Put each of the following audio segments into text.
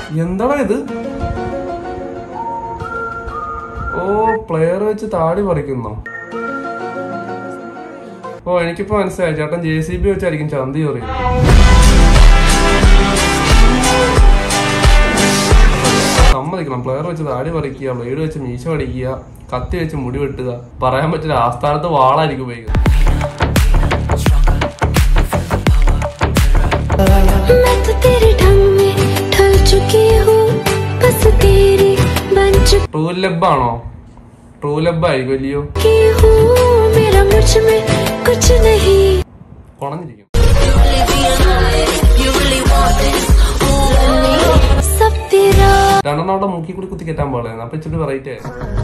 എന്താടാ ഇത് ഓ പ്ലെയർ വെച്ച് താടി പറിക്കുന്നോ ഓ എനിക്കിപ്പോ മനസ്സിലായി ചേട്ടൻ ജെ സി ബി വെച്ചായിരിക്കും ചന്തി പറയുന്നത് സമ്മതിക്കണം പ്ലെയർ വെച്ച് താടി പറിക്കുക ബ്ലേഡ് വെച്ച് മീശ പടിക്കുക കത്തി വെച്ച് മുടി വെട്ടുക പറയാൻ പറ്റില്ല ആസ്ഥാനത്ത് വാളായിരിക്കും ഉപയോഗിക്കുന്നത് मैं तो तेरे ढंग में ढल चुकी हूँ बस तेरी बन ട്രൂ ലബാണോ ട്രൂ ലബായിരിക്കും അല്ലയോ चुकी हूँ मेरा मुझ में कुछ नहीं കുണഞ്ഞിരിക്കും सब तेरा രണ്ടെണ്ണം അവിടെ മുക്കി കൂടി കുത്തി കെട്ടാൻ പാടില്ല അപ്പൊ ഇച്ചിരി വെറൈറ്റി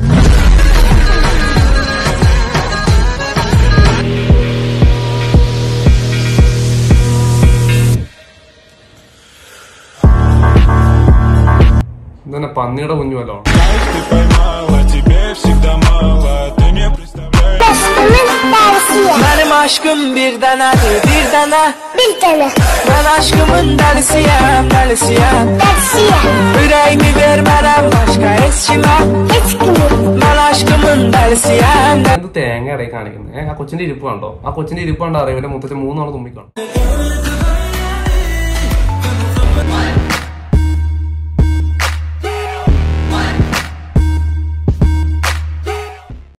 ഇതന്നെ പന്നിയുടെ കുഞ്ഞു വല്ലോ Ты поймала, тебе всегда мало Ты не представляешь Benim aşkım bir tanedir bir tane Bir tane Ben aşkımın delisiyim delisiyim taksiye Yüreğimi vermeden başka hiç kime hiç kimi Ben aşkımın delisiyim എന്ത് തേങ്ങ ഇടയിൽ കാണിക്കുന്നത് ഏ ആ കൊച്ചിന്റെ ഇരിപ്പ് കണ്ടോ ആ കൊച്ചിന്റെ ഇരിപ്പ് കണ്ടോ അറിയാം ഇവന്റെ മുത്തച്ഛൻ മൂന്നോളം തുമ്മിക്കണം